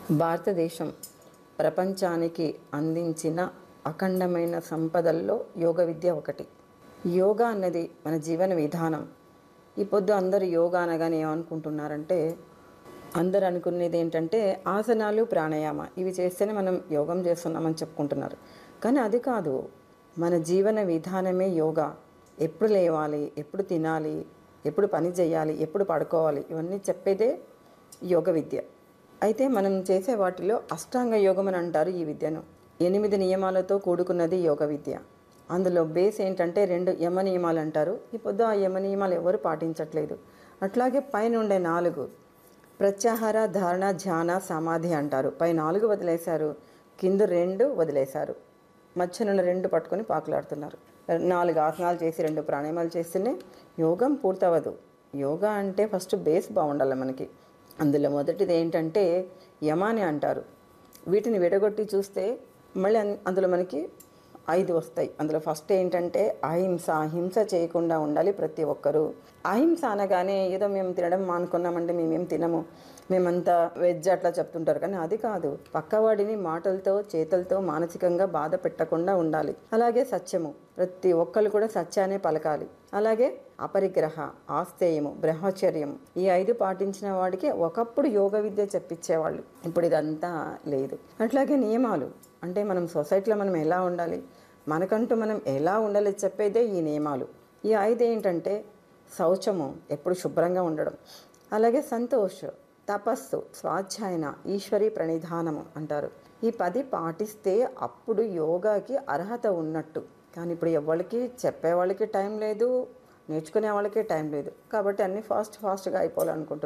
భారతదేశం ప్రపంచానికి అందించిన అఖండమైన సంపదల్లో యోగ విద్య ఒకటి యోగా అన్నది మన జీవన విధానం ఈ పొద్దు అందరూ యోగా అనగానే ఏమనుకుంటున్నారంటే అందరు అనుకునేది ఏంటంటే ఆసనాలు ప్రాణాయామ ఇవి చేస్తేనే మనం యోగం చేస్తున్నామని చెప్పుకుంటున్నారు కానీ అది కాదు మన జీవన విధానమే యోగా ఎప్పుడు లేవాలి ఎప్పుడు తినాలి ఎప్పుడు పని చేయాలి ఎప్పుడు పడుకోవాలి ఇవన్నీ చెప్పేదే యోగ విద్య అయితే మనం చేసే వాటిలో అష్టాంగ యోగం అని అంటారు ఈ విద్యను ఎనిమిది నియమాలతో కూడుకున్నది యోగ విద్య అందులో బేస్ ఏంటంటే రెండు యమ నియమాలు అంటారు ఈ పొద్దు ఆ యమ నియమాలు ఎవరు పాటించట్లేదు అట్లాగే పైన ఉండే నాలుగు ప్రత్యాహార ధారణ ధ్యాన సమాధి అంటారు పై నాలుగు వదిలేశారు కింద రెండు వదిలేశారు మధ్యనున్న రెండు పట్టుకొని పాకులాడుతున్నారు నాలుగు ఆసనాలు చేసి రెండు ప్రాణాయామాలు చేస్తేనే యోగం పూర్తవదు యోగా అంటే ఫస్ట్ బేస్ బాగుండాలి మనకి అందులో మొదటిది ఏంటంటే యమాని అంటారు వీటిని విడగొట్టి చూస్తే మళ్ళీ అన్- అందులో మనకి ఐదు వస్తాయి అందులో ఫస్ట్ ఏంటంటే అహింస హింస చేయకుండా ఉండాలి ప్రతి ఒక్కరూ అహింస అనగానే ఏదో మేము తినడం మానుకున్నామంటే మేమేం తినము మేమంతా వెజ్ అట్లా చెప్తుంటారు కానీ అది కాదు పక్కవాడిని మాటలతో చేతులతో మానసికంగా బాధ పెట్టకుండా ఉండాలి అలాగే సత్యము ప్రతి ఒక్కరు కూడా సత్యాన్ని పలకాలి అలాగే అపరిగ్రహ ఆస్తేయము బ్రహ్మచర్యము ఈ ఐదు పాటించిన వాడికి ఒకప్పుడు యోగ విద్య చెప్పించేవాళ్ళు ఇప్పుడు ఇదంతా లేదు అట్లాగే నియమాలు అంటే మనం సొసైటీలో మనం ఎలా ఉండాలి మనకంటూ మనం ఎలా ఉండాలి చెప్పేదే ఈ నియమాలు ఈ ఐదు ఏంటంటే శౌచము ఎప్పుడు శుభ్రంగా ఉండడం అలాగే సంతోష్ తపస్సు స్వాధ్యాయన ఈశ్వరి ప్రణిధానము అంటారు ఈ పది పాటిస్తే అప్పుడు యోగాకి అర్హత ఉన్నట్టు కానీ ఇప్పుడు ఎవరికి చెప్పే వాళ్ళకి టైం లేదు నేర్చుకునే వాళ్ళకి టైం లేదు కాబట్టి అన్నీ ఫాస్ట్ ఫాస్ట్గా అయిపోవాలనుకుంటున్నారు